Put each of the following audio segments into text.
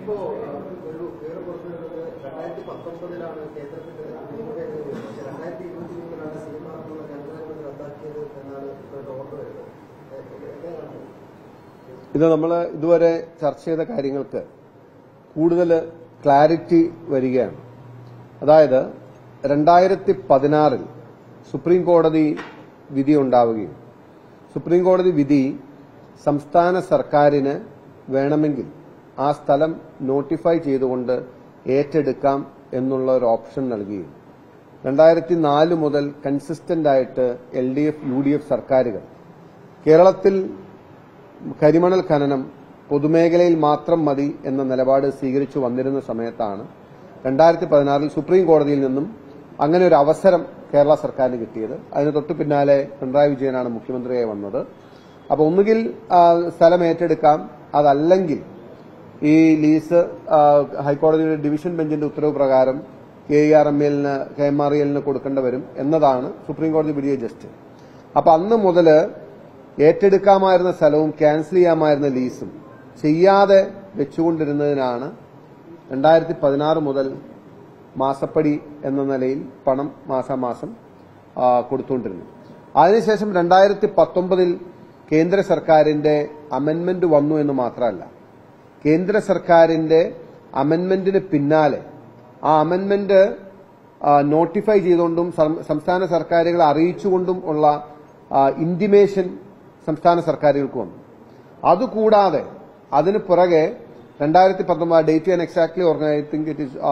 ഇപ്പോ ആ, ഒരു വിവരം പുറത്തു വരുന്നത് രണ്ടായിരത്തി പത്തൊമ്പതിലാണ് കേന്ദ്രത്തിന്റെ നിയമഭേദഗതി വരുന്നത്. പക്ഷേ രണ്ടായിരത്തി ഇരുപത്തി മൂന്നിലാണ് സിനിമ എന്നുള്ള കേന്ദ്രഗവൺമെന്റ് റദ്ദാക്കിയത് എന്നാണ് ഇപ്പോഴത്തെ ഓർമ്മ വരുന്നത് എ- എ- എങ്ങനെയാണ് ഇത് നമ്മൾ ഇതുവരെ ചർച്ച ചെയ്ത കാര്യങ്ങൾക്ക് കൂടുതൽ ക്ലാരിറ്റി വരികയാണ് അതായത് രണ്ടായിരത്തി പതിനാറിൽ സുപ്രീം കോടതി വിധി ഉണ്ടാവുകയും സുപ്രീം കോടതി വിധി സംസ്ഥാന സർക്കാരിന് വേണമെങ്കിൽ ആ സ്ഥലം നോട്ടിഫൈ ചെയ്തുകൊണ്ട് ഏറ്റെടുക്കാം എന്നുള്ള ഒരു ഓപ്ഷൻ നൽകുകയും രണ്ടായിരത്തി നാല് മുതൽ കൺസിസ്റ്റന്റ് ആയിട്ട് L D F U D F സർക്കാരുകൾ കേരളത്തിൽ കരിമണൽ ഖനനം പൊതുമേഖലയിൽ മാത്രം മതി എന്ന നിലപാട് സ്വീകരിച്ചു വന്നിരുന്ന സമയത്താണ് രണ്ടായിരത്തി പതിനാറിൽ സുപ്രീം കോടതിയിൽ നിന്നും അങ്ങനെ ഒരു അവസരം കേരള സർക്കാരിന് കിട്ടിയത് അതിന് തൊട്ടു പിന്നാലെ പിണറായി വിജയനാണ് മുഖ്യമന്ത്രിയായി വന്നത് അപ്പോൾ ഒന്നുകിൽ ആ, സ്ഥലം ഏറ്റെടുക്കാം അതല്ലെങ്കിൽ ഈ ലീസ് ആ, ഹൈക്കോടതിയുടെ ഡിവിഷൻ ബെഞ്ചിന്റെ ഉത്തരവ് പ്രകാരം കെ ആർ എം എല്ലിന് കെ എം ആർ എല്ലിന് കൊടുക്കേണ്ടി വരും എന്നതാണ് സുപ്രീം കോടതി വിധിയെ ജസ്റ്റ് അപ്പൊ അന്ന് മുതൽ ഏറ്റെടുക്കാമായിരുന്ന സ്ഥലവും ക്യാൻസൽ ചെയ്യാമായിരുന്ന ലീസും ചെയ്യാതെ വെച്ചുകൊണ്ടിരുന്നതിനാണ് രണ്ടായിരത്തി പതിനാറ് മുതൽ മാസപ്പടി എന്ന നിലയിൽ പണം മാസാമാസം ആ, കൊടുത്തുകൊണ്ടിരുന്നു അതിനുശേഷം രണ്ടായിരത്തി പത്തൊമ്പതിൽ കേന്ദ്ര സർക്കാരിന്റെ അമെന്റ്മെന്റ് വന്നു എന്ന് മാത്രമല്ല കേന്ദ്ര സർക്കാരിന്റെ അമെന്റ്മെന്റിന് പിന്നാലെ ആ അമെന്റ്മെന്റ് നോട്ടിഫൈ ചെയ്തുകൊണ്ടും സം- സംസ്ഥാന സർക്കാരുകളെ അറിയിച്ചുകൊണ്ടും ഉള്ള ഇന്റിമേഷൻ സംസ്ഥാന സർക്കാരുകൾക്ക് വന്നു അതുകൂടാതെ അതിന് പുറകെ രണ്ടായിരത്തി പത്തൊമ്പത് ഡേറ്റ് ഞാൻ എക്സാക്ട്ലി ഓർമ്മ I think it is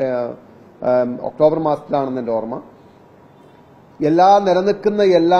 October മാസത്തിലാണെന്ന് എന്റെ ഓർമ്മ എല്ലാ നിലനിൽക്കുന്ന എല്ലാ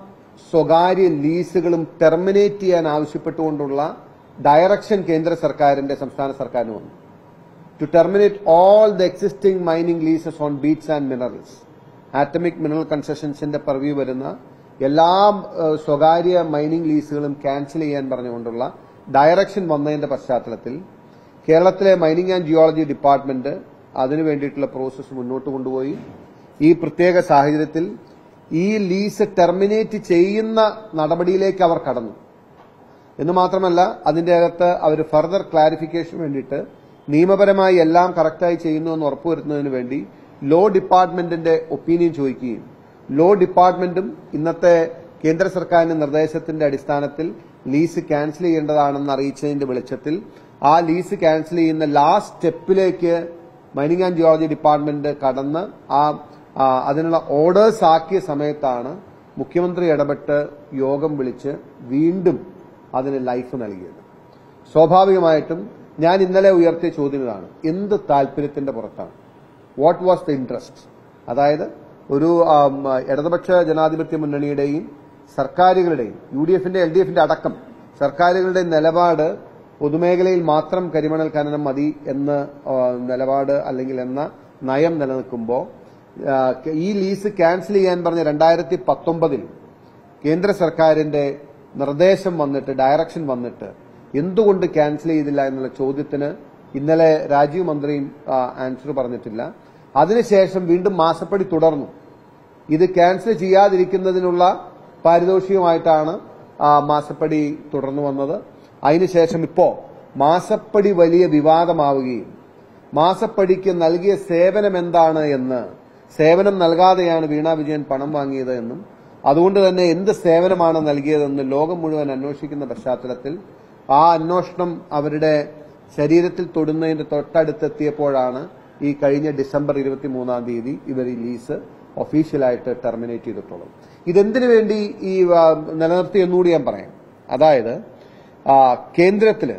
സ്വകാര്യ ലീസുകളും ടെർമിനേറ്റ് ചെയ്യാൻ ആവശ്യപ്പെട്ടുകൊണ്ടുള്ള ഡയറക്ഷൻ കേന്ദ്ര സർക്കാരിന്റെ സംസ്ഥാന സർക്കാരിന് വന്നു to terminate all the existing mining leases on beats and minerals atomic mineral കൺസെഷൻസിന്റെ പർവ്യൂ വരുന്ന എല്ലാ ഏഹ്, സ്വകാര്യ മൈനിങ് ലീസുകളും ക്യാൻസൽ ചെയ്യാൻ പറഞ്ഞുകൊണ്ടുള്ള ഡയറക്ഷൻ വന്നതിന്റെ പശ്ചാത്തലത്തിൽ കേരളത്തിലെ മൈനിങ് ആൻഡ് ജിയോളജി ഡിപ്പാർട്ട്മെന്റ് അതിനു വേണ്ടിയിട്ടുള്ള പ്രോസസ്സ് മുന്നോട്ട് കൊണ്ടുപോയി ഈ പ്രത്യേക സാഹചര്യത്തിൽ ഈ ലീസ് ടെർമിനേറ്റ് ചെയ്യുന്ന നടപടിയിലേക്ക് അവർ കടന്നു എന്ന് മാത്രമല്ല അതിന്റെ അകത്ത് അവർ ഫർദർ ക്ലാരിഫിക്കേഷൻ വേണ്ടിയിട്ട് നിയമപരമായി എല്ലാം കറക്റ്റായി ചെയ്യുന്നു എന്ന് ഉറപ്പുവരുത്തുന്നതിന് വേണ്ടി ലോ ഡിപ്പാർട്ട്മെന്റിന്റെ ഒപ്പീനിയൻ ചോദിക്കുകയും ലോ ഡിപ്പാർട്ട്മെന്റും ഇന്നത്തെ കേന്ദ്ര സർക്കാരിന്റെ നിർദ്ദേശത്തിന്റെ അടിസ്ഥാനത്തിൽ ലീസ് ക്യാൻസൽ ചെയ്യേണ്ടതാണെന്ന് അറിയിച്ചതിന്റെ വെളിച്ചത്തിൽ ആ ലീസ് ക്യാൻസൽ ചെയ്യുന്ന ലാസ്റ്റ് സ്റ്റെപ്പിലേക്ക് മൈനിങ് ആൻഡ് ജിയോളജി ഡിപ്പാർട്ട്മെന്റ് കടന്ന് ആ ആ, അതിനുള്ള ഓർഡേഴ്സ് ആക്കിയ സമയത്താണ് മുഖ്യമന്ത്രി ഇടപെട്ട് യോഗം വിളിച്ച് വീണ്ടും അതിന് ലൈഫ് നൽകിയത് സ്വാഭാവികമായിട്ടും ഞാൻ ഇന്നലെ ഉയർത്തിയ ചോദ്യം ഇതാണ് എന്ത് താല്പര്യത്തിന്റെ പുറത്താണ് വാട്ട് വാസ് ദ ഇൻട്രസ്റ്റ് അതായത് ഒരു ആം, ഇടതുപക്ഷ ജനാധിപത്യ മുന്നണിയുടെയും സർക്കാരുകളുടെയും യു ഡി എഫിന്റെ എൽ ഡി എഫിന്റെ അടക്കം സർക്കാരുകളുടെ നിലപാട് പൊതുമേഖലയിൽ മാത്രം കരിമണൽ ഖനനം മതി എന്ന ആ, നിലപാട് അല്ലെങ്കിൽ എന്ന നയം നിലനിൽക്കുമ്പോൾ ആ, ഈ ലീസ് ക്യാൻസൽ ചെയ്യാൻ പറഞ്ഞ രണ്ടായിരത്തി പത്തൊമ്പതിൽ കേന്ദ്ര സർക്കാരിന്റെ നിർദ്ദേശം വന്നിട്ട് ഡയറക്ഷൻ വന്നിട്ട് എന്തുകൊണ്ട് ക്യാൻസൽ ചെയ്തില്ല എന്നുള്ള ചോദ്യത്തിന് ഇന്നലെ രാജീവ് മന്ത്രിയും ആൻസർ പറഞ്ഞിട്ടില്ല അതിനുശേഷം വീണ്ടും മാസപ്പടി തുടർന്നു ഇത് ക്യാൻസൽ ചെയ്യാതിരിക്കുന്നതിനുള്ള പാരിതോഷികമായിട്ടാണ് ആ, മാസപ്പടി തുടർന്നു വന്നത് അതിനുശേഷം ഇപ്പോ മാസപ്പടി വലിയ വിവാദമാവുകയും മാസപ്പടിക്ക് നൽകിയ സേവനം എന്താണ് എന്ന് സേവനം നൽകാതെയാണ് വീണ വിജയൻ പണം വാങ്ങിയത് എന്നും അതുകൊണ്ട് തന്നെ എന്ത് സേവനമാണ് നൽകിയതെന്ന് ലോകം മുഴുവൻ അന്വേഷിക്കുന്ന പശ്ചാത്തലത്തിൽ ആ അന്വേഷണം അവരുടെ ശരീരത്തിൽ തൊടുന്നതിന്റെ തൊട്ടടുത്തെത്തിയപ്പോഴാണ് ഈ കഴിഞ്ഞ ഡിസംബർ ഇരുപത്തിമൂന്നാം തീയതി ഇവർ ഈ ലീസ് ഒഫീഷ്യലായിട്ട് ടെർമിനേറ്റ് ചെയ്തിട്ടുള്ളത് ഇതെന്തിനു വേണ്ടി ഈ ആ, നിലനിർത്തി എന്നുകൂടി ഞാൻ പറയാം അതായത് ആ, കേന്ദ്രത്തില്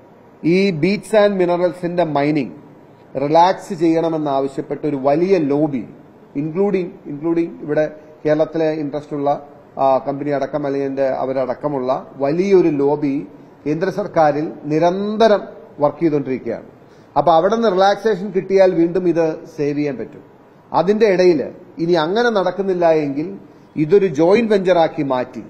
ഈ ബീറ്റ്സ് ആൻഡ് മിനറൽസിന്റെ മൈനിങ് റിലാക്സ് ചെയ്യണമെന്നാവശ്യപ്പെട്ട് ഒരു വലിയ ലോബി ഇൻക്ലൂഡിംഗ് ഇൻക്ലൂഡിംഗ് ഇവിടെ കേരളത്തിലെ ഇൻട്രസ്റ്റ് ഉള്ള ആ, കമ്പനി അടക്കം അല്ലെങ്കിൽ അതിന്റെ അവരടക്കമുള്ള വലിയൊരു ലോബി കേന്ദ്ര സർക്കാരിൽ നിരന്തരം വർക്ക് ചെയ്തുകൊണ്ടിരിക്കുകയാണ് അപ്പൊ അവിടെ നിന്ന് റിലാക്സേഷൻ കിട്ടിയാൽ വീണ്ടും ഇത് സേവ് ചെയ്യാൻ പറ്റും അതിന്റെ ഇടയിൽ ഇനി അങ്ങനെ നടക്കുന്നില്ല എങ്കിൽ ഇതൊരു ജോയിന്റ് വെഞ്ചറാക്കി മാറ്റി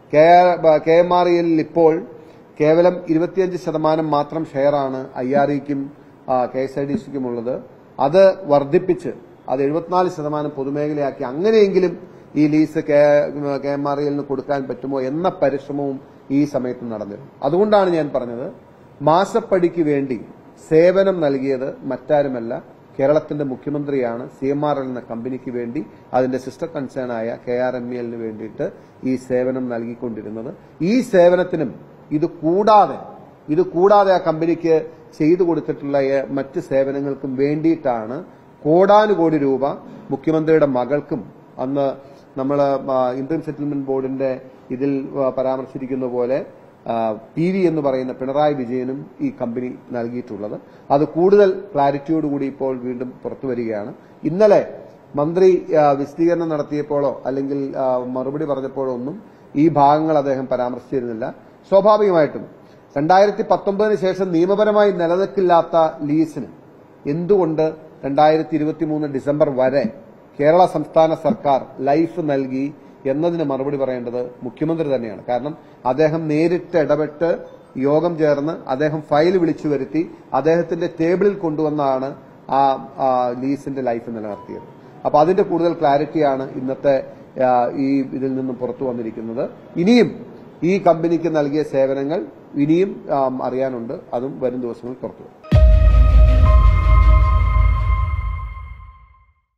കെ എം ആർ എല്ലിൽ ഇപ്പോൾ കേവലം ഇരുപത്തിയഞ്ച് ശതമാനം മാത്രം ഷെയറാണ് ഐ ആർ ഇക്കും കെ എസ് ഐ ഡി സിക്കും ഉള്ളത് അത് വർദ്ധിപ്പിച്ച് അത് എഴുപത്തിനാല് ശതമാനം പൊതുമേഖലയാക്കി അങ്ങനെയെങ്കിലും ഈ ലീസ് കെ എം ആർ എല്ലിന് കൊടുക്കാൻ പറ്റുമോ എന്ന പരിശ്രമവും ഈ സമയത്ത് നടന്നിരുന്നു അതുകൊണ്ടാണ് ഞാൻ പറഞ്ഞത് മാസപ്പടിക്ക് വേണ്ടി സേവനം നൽകിയത് മറ്റാരുമല്ല കേരളത്തിന്റെ മുഖ്യമന്ത്രിയാണ് സി എം ആർ എൽ എന്ന കമ്പനിക്ക് വേണ്ടി അതിന്റെ സിസ്റ്റർ കൺസേൺ ആയ കെ ആർ എം എല്ലിന് വേണ്ടിയിട്ട് ഈ സേവനം നൽകിക്കൊണ്ടിരുന്നത് ഈ സേവനത്തിനും ഇത് കൂടാതെ ഇത് കൂടാതെ ആ കമ്പനിക്ക് ചെയ്തു കൊടുത്തിട്ടുള്ള ഏ- മറ്റ് സേവനങ്ങൾക്കും വേണ്ടിയിട്ടാണ് കോടാനുകോടി രൂപ മുഖ്യമന്ത്രിയുടെ മകൾക്കും അന്ന് നമ്മൾ ഇന്ത്യൻ സെറ്റിൽമെന്റ് ബോർഡിന്റെ ഇതിൽ ആ, പരാമർശിച്ചിരിക്കുന്ന പോലെ പി വി എന്ന് പറയുന്ന പിണറായി വിജയനും ഈ കമ്പനി നൽകിയിട്ടുള്ളത് അത് കൂടുതൽ ക്ലാരിറ്റിയോടുകൂടി ഇപ്പോൾ വീണ്ടും പുറത്തു വരികയാണ് ഇന്നലെ മന്ത്രി ആ, വിശദീകരണം നടത്തിയപ്പോഴോ അല്ലെങ്കിൽ ആ, മറുപടി പറഞ്ഞപ്പോഴോ ഒന്നും ഈ ഭാഗങ്ങൾ അദ്ദേഹം പരാമർശിച്ചിരുന്നില്ല സ്വാഭാവികമായിട്ടും രണ്ടായിരത്തി പത്തൊമ്പതിന് ശേഷം നിയമപരമായി നിലനിൽക്കില്ലാത്ത ലീസിന് എന്തുകൊണ്ട് രണ്ടായിരത്തി ഇരുപത്തിമൂന്ന് ഡിസംബർ വരെ കേരള സംസ്ഥാന സർക്കാർ ലൈഫ് നൽകി എന്നതിന് മറുപടി പറയേണ്ടത് മുഖ്യമന്ത്രി തന്നെയാണ് കാരണം അദ്ദേഹം നേരിട്ട് ഇടപെട്ട് യോഗം ചേർന്ന് അദ്ദേഹം ഫയൽ വിളിച്ചു വരുത്തി അദ്ദേഹത്തിന്റെ ടേബിളിൽ കൊണ്ടുവന്നാണ് ആ ആ ലീസിന്റെ ലൈഫ് നിലനിർത്തിയത് അപ്പൊ അതിന്റെ കൂടുതൽ ക്ലാരിറ്റിയാണ് ഇന്നത്തെ ആ, ഈ ഇതിൽ നിന്നും പുറത്തു വന്നിരിക്കുന്നത് ഇനിയും ഈ കമ്പനിക്ക് നൽകിയ സേവനങ്ങൾ ഇനിയും ആ, അറിയാനുണ്ട് അതും വരും ദിവസങ്ങളിൽ പുറത്തു വരും